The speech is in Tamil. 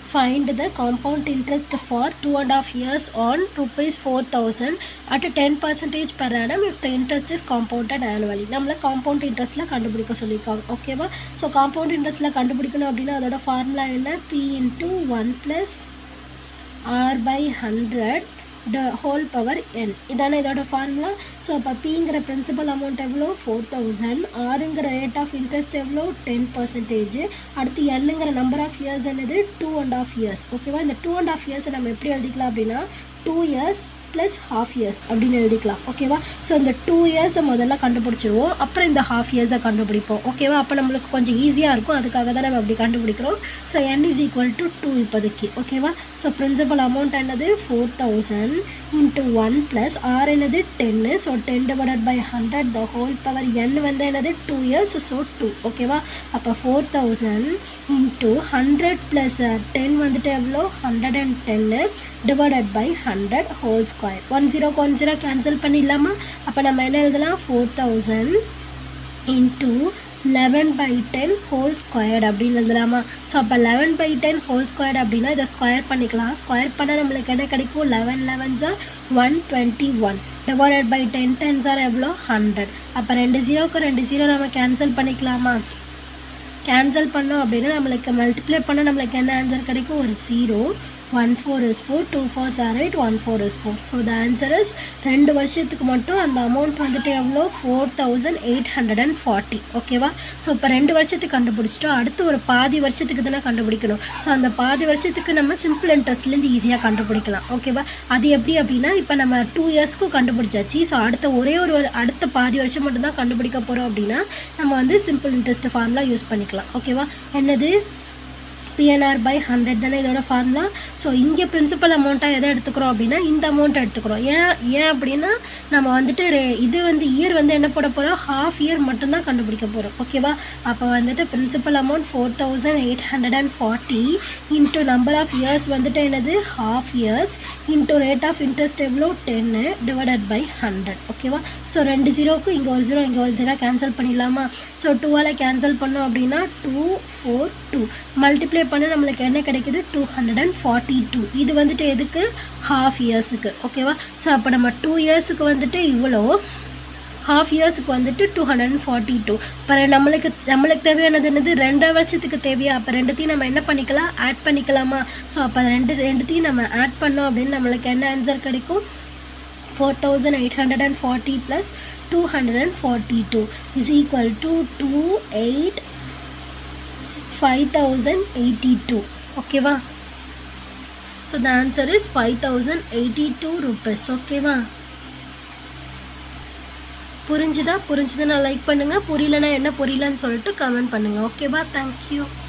find the compound interest for two and half years on rupees four thousand at ten percentage per annum if the interest is compounded annually நம்மள காம்பவுண்ட் இன்ட்ரெஸ்ட்டில் கண்டுபிடிக்க சொல்லியிருக்காங்க ஓகேவா ஸோ காம்பவுண்ட் இன்ட்ரெஸ்ட்டில் கண்டுபிடிக்கணும் அப்படின்னா அதோட ஃபார்முலா என்ன P into one plus R by hundred the whole power N இதானே இதோட ஃபார்முலா ஸோ அப்போ பிங்கிற பிரின்சிபல் அமௌண்ட் எவ்வளோ ஃபோர் தௌசண்ட் ஆறுங்கிற ரேட் ஆஃப் இன்ட்ரெஸ்ட் எவ்வளோ டென் பர்சன்டேஜ் அடுத்து என்னங்கிற நம்பர் ஆஃப் இயர்ஸ் என்னது டூ அண்ட் ஆஃப் இயர்ஸ் ஓகேவா இந்த டூ அண்ட் ஆஃப் இயர்ஸை நம்ம எப்படி எழுதிக்கலாம் அப்படின்னா two years plus half years அப்படின்னு எழுதிக்கலாம் ஓகேவா ஸோ இந்த டூ இயர்ஸை முதல்ல கண்டுபிடிச்சிருவோம் அப்புறம் இந்த ஹாஃப் இயர்ஸை கண்டுபிடிப்போம் ஓகேவா அப்போ நம்மளுக்கு கொஞ்சம் ஈஸியாக இருக்கும் அதுக்காக தான் நம்ம அப்படி கண்டுபிடிக்கிறோம் so N is equal to two இப்போதைக்கு ஓகேவா ஸோ பிரின்சிபல் அமௌண்ட் என்னது four thousand into one plus R என்னது டென்னு so ten divided by hundred the whole power N வந்து என்னது டூ இயர்ஸ் ஸோ டூ ஓகேவா அப்போ four thousand into hundred plus ten வந்துட்டு எவ்வளோ ஹண்ட்ரட் அண்ட் டென்னு divided by hundred whole square one ஜீரோக்கு ஒன் ஜீரோ கேன்சல் பண்ணிடலாமா அப்போ நம்ம என்ன எழுதலாம் four thousand into eleven by ten whole squared அப்படின்னு எழுதலாமா ஸோ அப்போ eleven by ten whole squared அப்படின்னா இதை ஸ்கொயர் பண்ணிக்கலாம் ஸ்கொயர் பண்ணால் நம்மளுக்கு என்ன கிடைக்கும் லெவன் லெவன் ஜார் one twenty one divided by ten ten ஜார் எவ்வளோ ஹண்ட்ரட் அப்போ ரெண்டு ஜீரோக்கு ரெண்டு ஜீரோ நம்ம கேன்சல் பண்ணிக்கலாமா கேன்சல் பண்ணோம் அப்படின்னா நம்மளுக்கு மல்டிப்ளை பண்ணால் நம்மளுக்கு என்ன ஆன்சர் கிடைக்கும் ஒரு zero one four is four two four or eight one four is four so the answer is ரெண்டு வருஷத்துக்கு மட்டும் அந்த அமௌண்ட் வந்துட்டு எவ்வளோ four thousand eight hundred and forty ஓகேவா ஸோ இப்போ ரெண்டு வருஷத்துக்கு கண்டுபிடிச்சிட்டோம் அடுத்து ஒரு பாதி வருஷத்துக்கு தானே கண்டுபிடிக்கணும் ஸோ அந்த பாதி வருஷத்துக்கு நம்ம சிம்பிள் இன்ட்ரெஸ்ட்லேருந்து ஈஸியாக கண்டுபிடிக்கலாம் ஓகேவா அது எப்படி அப்படின்னா இப்போ நம்ம டூ இயர்ஸ்க்கும் கண்டுபிடிச்சாச்சு ஸோ அடுத்த ஒரே ஒரு அடுத்த பாதி வருஷம் மட்டும்தான் கண்டுபிடிக்க போகிறோம் அப்படின்னா நம்ம வந்து சிம்பிள் இன்ட்ரெஸ்ட் ஃபார்முலா யூஸ் பண்ணிக்கலாம் ஓகேவா என்னது பிஎன்ஆர் பை ஹண்ட்ரட் தானே இதோட ஃபார்முலா ஸோ இங்கே பிரின்சிபல் அமௌண்ட்டாக எதை எடுத்துக்கிறோம் அப்படின்னா இந்த அமௌண்ட்டை எடுத்துக்கிறோம் ஏன் ஏன் அப்படின்னா நம்ம வந்துட்டு ரெ- இது வந்து இயர் வந்து என்ன போட போகிறோம் ஹாஃப் இயர் மட்டும்தான் கண்டுபிடிக்க போகிறோம் ஓகேவா அப்போ வந்துட்டு principal amount four thousand eight hundred and forty into number of years வந்துட்டு என்னது half years into rate of interest எவ்வளோ டென்னு டிவைடட் பை ஹண்ட்ரட் ஓகேவா ஸோ ரெண்டு ஜீரோக்கு இங்கே ஒரு ஜீரோ இங்கே ஒரு ஜீரோ கேன்சல் பண்ணிடலாமா ஸோ டூவால் கேன்சல் பண்ணோம் அப்படின்னா டூ ஃபோர் டூ மல்டிப்ளை பண்ண நம்மளுக்கு என்ன கிடைக்குது two hundred and forty two இது வந்துட்டு எதுக்கு ஹாஃப் இயர்ஸுக்கு ஓகேவா ஸோ அப்போ நம்ம டூ இயர்ஸுக்கு வந்துட்டு இவ்வளோ ஹாஃப் இயர்ஸுக்கு வந்துட்டு two hundred and forty two இப்போ நம்மளுக்கு நம்மளுக்கு தேவையானது என்னது ரெண்டரை வருஷத்துக்கு தேவையா அப்போ ரெண்டுத்தையும் நம்ம என்ன பண்ணிக்கலாம் ஆட் பண்ணிக்கலாமா ஸோ அப்போ ரெண்டு ரெண்டுத்தையும் நம்ம ஆட் பண்ணோம் அப்படின்னு நம்மளுக்கு என்ன ஆன்சர் கிடைக்கும் four thousand eight hundred and forty plus two hundred and forty two is equal to two eight five thousand eighty two ஓகேவா so the answer is five thousand eighty two rupees ஓகேவா புரிஞ்சுதா புரிஞ்சுதுன்னா லைக் பண்ணுங்கள் புரியலனா என்ன புரியலன்னு சொல்லிட்டு கமெண்ட் பண்ணுங்கள் ஓகேவா தேங்க்யூ